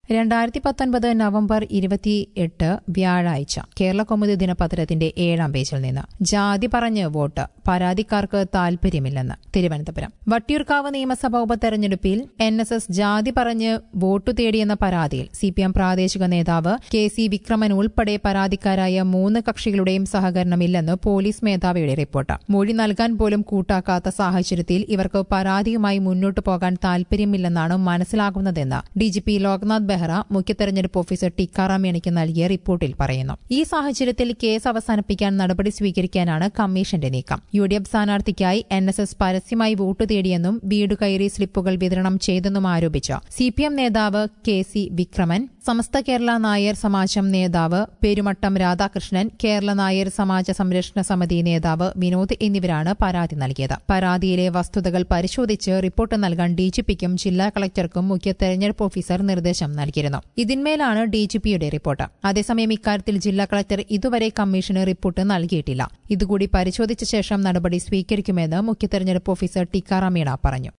രണ്ടായിരത്തി പത്തൊൻപത് നവംബർ ഇരുപത്തി എട്ട് വ്യാഴാഴ്ച കേരള കൗമുദി ദിനപത്രത്തിന്റെ ഏഴാം പേജിൽ നിന്ന് ജാതി പറഞ്ഞ് വോട്ട് പരാതിക്കാർക്ക് താൽപര്യമില്ലെന്ന് തിരുവനന്തപുരം വട്ടിയൂർക്കാവ് നിയമസഭാ ഉപതെരഞ്ഞെടുപ്പിൽ എൻ എസ് എസ് ജാതി പറഞ്ഞ് വോട്ടു തേടിയെന്ന പരാതിയിൽ സി പി എം പ്രാദേശിക നേതാവ് കെ സി വിക്രമൻ ഉൾപ്പെടെ പരാതിക്കാരായ മൂന്ന് കക്ഷികളുടെയും സഹകരണമില്ലെന്ന് പോലീസ് മേധാവിയുടെ റിപ്പോർട്ട് മൊഴി നൽകാൻ പോലും കൂട്ടാക്കാത്ത സാഹചര്യത്തിൽ ഇവർക്ക് പരാതിയുമായി മുന്നോട്ടു പോകാൻ താൽപര്യമില്ലെന്നാണ് മനസ്സിലാകുന്നതെന്ന് ഡിജിപി ലോക്നാഥ് ബെഹ്റ മുഖ്യ തെരഞ്ഞെടുപ്പ് ഓഫീസർ ടിക്കാറാം മണിക്ക് നൽകിയ റിപ്പോർട്ടിൽ പറയുന്നു ഈ സാഹചര്യത്തിൽ കേസ് അവസാനിപ്പിക്കാൻ നടപടി സ്വീകരിക്കാനാണ് കമ്മീഷന്റെ നീക്കം യു ഡി എഫ് സ്ഥാനാർത്ഥിക്കായി എൻ എസ് എസ് പരസ്യമായി വോട്ട് തേടിയെന്നും വീട് കയറി സ്ലിപ്പുകൾ വിതരണം ചെയ്തെന്നും ആരോപിച്ച് സി പി എം നേതാവ് കെ സി വിക്രമൻ സമസ്ത കേരള നായർ സമാജം നേതാവ് പെരുമട്ടം രാധാകൃഷ്ണൻ കേരള നായർ സമാജ സംരക്ഷണ സമിതി നേതാവ് വിനോദ് എന്നിവരാണ് പരാതി നൽകിയത് പരാതിയിലെ വസ്തുതകൾ പരിശോധിച്ച് റിപ്പോർട്ട് നൽകാൻ ഡിജിപിക്കും ജില്ലാ കളക്ടർക്കും മുഖ്യ തെരഞ്ഞെടുപ്പ് ഓഫീസർ നിർദ്ദേശം നൽകിയിരുന്നു ഇതിന്മേലാണ് ഡിജിപിയുടെ റിപ്പോർട്ട് അതേസമയം ഇക്കാര്യത്തിൽ ജില്ലാ കളക്ടർ ഇതുവരെ കമ്മീഷന് റിപ്പോർട്ട് നൽകിയിട്ടില്ല ഇതുകൂടി പരിശോധിച്ച ശേഷം നടപടി സ്വീകരിക്കുമെന്ന് മുഖ്യ തെരഞ്ഞെടുപ്പ് ഓഫീസർ ടിക്കാറാം മീണ പറഞ്ഞു